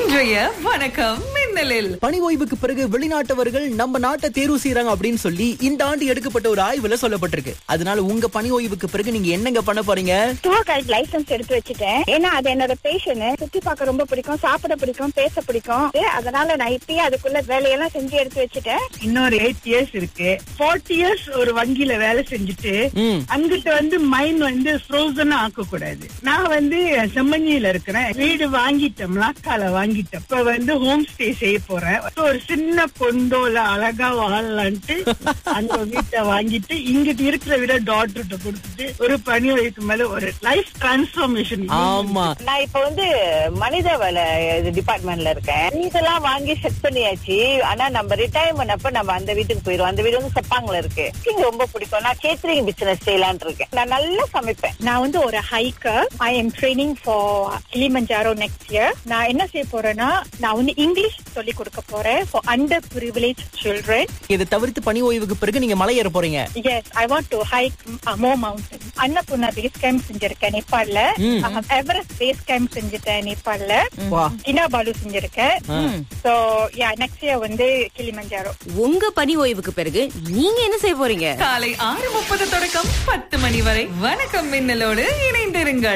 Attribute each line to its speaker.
Speaker 1: இன்றைய வணக்கம் மின்னலில்
Speaker 2: பணி ஓய்வுக்கு பிறகு வெளிநாட்டவர்கள் நம்ம நாட்டை தேர்வு செய்யறாங்க அப்படின்னு சொல்லி இந்த ஆண்டு எடுக்கப்பட்ட ஒரு ஆய்வுல சொல்லப்பட்டிருக்கு அதனால உங்க பணி ஓய்வுக்கு பிறகு நீங்க என்னங்க பண்ண போறீங்க
Speaker 3: டூர் கைட் லைசன்ஸ் எடுத்து வச்சுட்டேன் ஏன்னா அது என்னோட பேஷன் சுத்தி பார்க்க ரொம்ப பிடிக்கும் சாப்பிட பிடிக்கும் பேச பிடிக்கும் அதனால நான் இப்பயே அதுக்குள்ள வேலையெல்லாம் செஞ்சு எடுத்து வச்சுட்டேன்
Speaker 4: இன்னொரு எயிட் இயர்ஸ் இருக்கு ஃபார்ட்டி இயர்ஸ் ஒரு வங்கியில வேலை செஞ்சுட்டு
Speaker 2: ம்.
Speaker 4: அங்கிட்ட வந்து மைண்ட் வந்து ஃப்ரோசன் ஆக்க கூடாது நான் வந்து செம்மஞ்சியில இருக்கிறேன் வீடு வாங்கிட்டோம் லாக்கால வாங்கிட்டோம் இப்ப வந்து ஹோம் ஸ்டே செய்ய போறேன் ஒரு சின்ன பொந்தோல அழகா வாழலான்ட்டு அந்த வீட்டை வாங்கிட்டு இங்கிட்டு இருக்கிற விட டாக்டர்கிட்ட கொடுத்துட்டு ஒரு பணி வயதுக்கு மேல ஒரு லைஃப் டிரான்ஸ்பார்மேஷன்
Speaker 2: ஆமா
Speaker 3: நான் இப்ப வந்து மனித வள டிபார்ட்மெண்ட்ல இருக்கேன் வீடெல்லாம் வாங்கி செட் பண்ணியாச்சு ஆனா நம்ம ரிட்டையர்மெண்ட் அப்ப நம்ம அந்த வீட்டுக்கு போயிருவோம் அந்த வீடு வந்து செப்பாங்கல இருக்கு Cooking ரொம்ப பிடிக்கும் நான் கேட்டரிங் பிசினஸ் செய்யலாம்னு இருக்கேன் நான் நல்லா சமைப்பேன்
Speaker 5: நான் வந்து ஒரு hiker I am training for Kilimanjaro next year நான் என்ன செய்ய போறேன்னா நான் வந்து இங்கிலீஷ் சொல்லி கொடுக்க போறேன் ஃபார் அண்டர் ப்ரிவிலேஜ் சில்ட்ரன்
Speaker 2: இதை தவிர்த்து பணி ஓய்வுக்கு பிறகு நீங்க மலை ஏற போறீங்க
Speaker 5: yes I want to hike மோ மவுண்டன் அன்னபூர்ணா பேஸ் கேம்ப் செஞ்சிருக்கேன் நேபாள்ல
Speaker 2: ம்.
Speaker 5: எவரெஸ்ட் பேஸ் கேம்ப் செஞ்சுட்டேன் நேபாள்ல
Speaker 2: வா
Speaker 5: கினாபாலு செஞ்சிருக்கேன்
Speaker 2: ஆ.
Speaker 5: சோ யா நெக்ஸ்ட் இயர் வந்து கிளிமஞ்சாரோ
Speaker 6: உங்க பணி ஓய்வுக்கு பிறகு நீங்க என்ன செய்ய போறீங்க
Speaker 1: காலை ஆறு முப்பது தொடக்கம் பத்து மணி வரை வணக்கம் மின்னலோடு இணைந்திருங்கள்